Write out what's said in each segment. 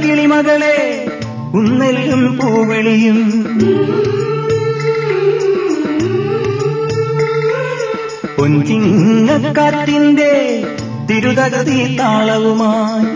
കിളിമകളെ ഉന്നെല്ലും പൂവിളിയും പൊൻചിങ്ങക്കാറ്റിന്റെ തിരുതകതി താളവുമായി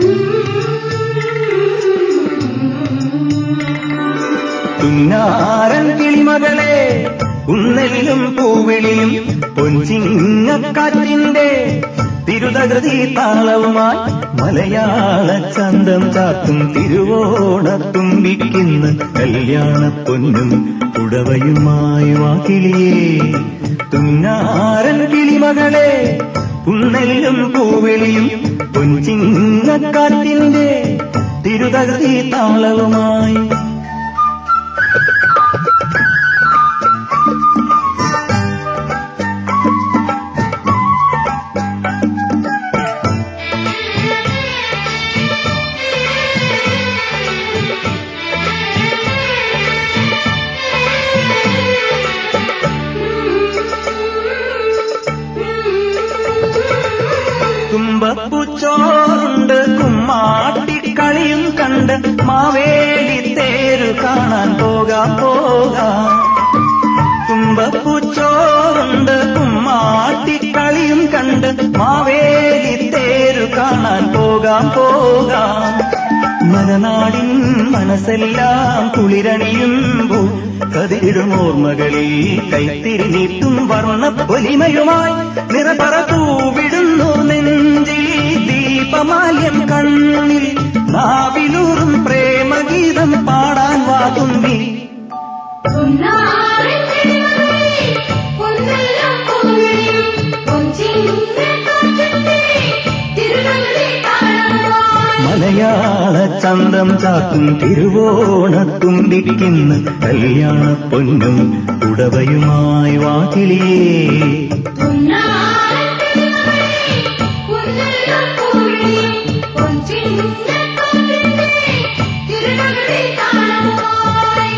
തുന്നാരൻ കിളിമകളെ ഉന്നെല്ലും പൂവിളിയും പൊൻചിങ്ങക്കാറ്റിന്റെ തിരുതകൃതി താളവുമായി മലയാള ചന്തം ചാത്തും തിരുവോണത്തുമ്പിക്കുന്ന കല്യാണ പൊന്നും ഉടവയുമായി വാക്കിളിയേ തുന്നാരൻ കിളിമകളെ ഉന്നെല്ലും പൂവിളിയും പൊൻചിങ്ങക്കാറ്റിന്റെ തിരുതകൃതി താളവുമായി തുമ്പപ്പൂച്ചോറുണ്ട് കുമ്മാട്ടിക്കളിയും കണ്ട് മാവേലി തേരു കാണാൻ പോകാം പോകാം തുമ്പപ്പൂച്ചോറുണ്ട് കുമ്മാട്ടിക്കളിയും കണ്ട് മാവേലി തേരു കാണാൻ പോകാം പോകാം മനനാടിൻ മനസ്സെല്ലാം കുളിരണിയുമ്പോൾ കതിരും ഓർമ്മകളിൽ കൈത്തിരി നീട്ടും വർണ്ണ പൊലിമയുമായി നിറപറ പൂവിടുന്നു നെഞ്ചിൽ ദീപമാല്യം കണ്ണിൽ നാവിലൂറും പ്രേമഗീതം പാടാൻ വാതുമ്പി പൊന്നാരൻ കിളിമകളെ, പൊന്നെല്ലാം പൂവിളിയും, പൊൻചിങ്ങക്കാറ്റിന്റെ തിരുനഗരി താളമായി. മലയാള ചന്തം ചാക്കും തിരുവോണത്തുമ്പിക്കുന്ന കല്യാണ പൊന്നും ഉടവയുമായി വാക്കിളിയേ പൊന്നാരൻ കിളിമകളെ, പൊന്നെല്ലാം പൂവിളിയും, പൊൻചിങ്ങക്കാറ്റിന്റെ തിരുനഗരി താളമായി.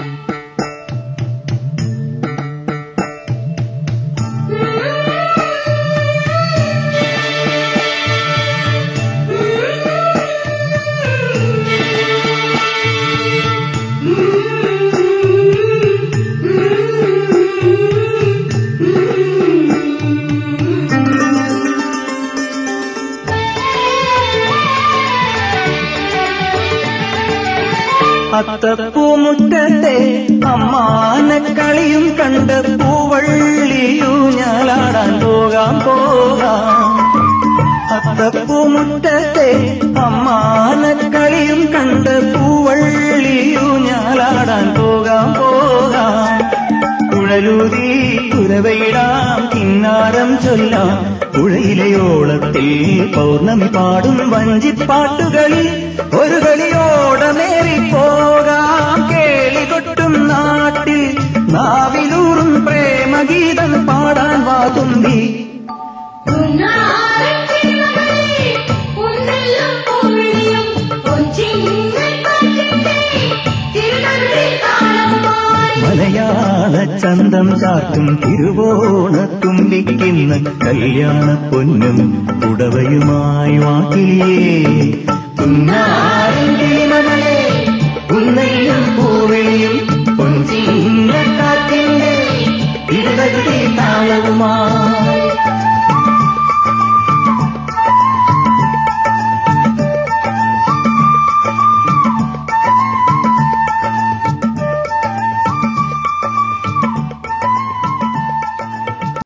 അത്തപ്പൂമുറ്റത്തെ അമ്മാന കളിയും കണ്ട് പൂവള്ളിയൂഞ്ഞാലാടാൻ പോകാം പോകാം അത്തപ്പൂമുറ്റത്തെ അമ്മാന കളിയും കണ്ട് പൂവള്ളിയൂഞ്ഞാലാടാൻ പോകാം പോകാം കുഴലൂതി കുരവയിടാം കിന്നാരം ചൊല്ലാം പുഴയിലെ ഓളത്തിൽ പൗർണമി പാടും വഞ്ചിപ്പാട്ടുകളിൽ ഒരു കളിയോടമേറി പോകാം കേളി കൊട്ടും നാട്ടിൽ നാവിലൂറും പ്രേമഗീതം പാടാൻ വാതുമ്പി പൊന്നാരൻ കിളിമകളെ, പൊന്നെല്ലാം പൂവിളിയും, പൊൻചിങ്ങക്കാറ്റിന്റെ തിരുനഗരി താളമായി. മലയാള ചന്തം ചാത്തും തിരുവോണത്തുമ്പിക്കുന്ന കല്യാണ പൊന്നും ഉടവയുമായി വാക്കിലിയേ തുന്നാരിൻ കിളിമകളെ ഉന്നയും പൂവിളിയും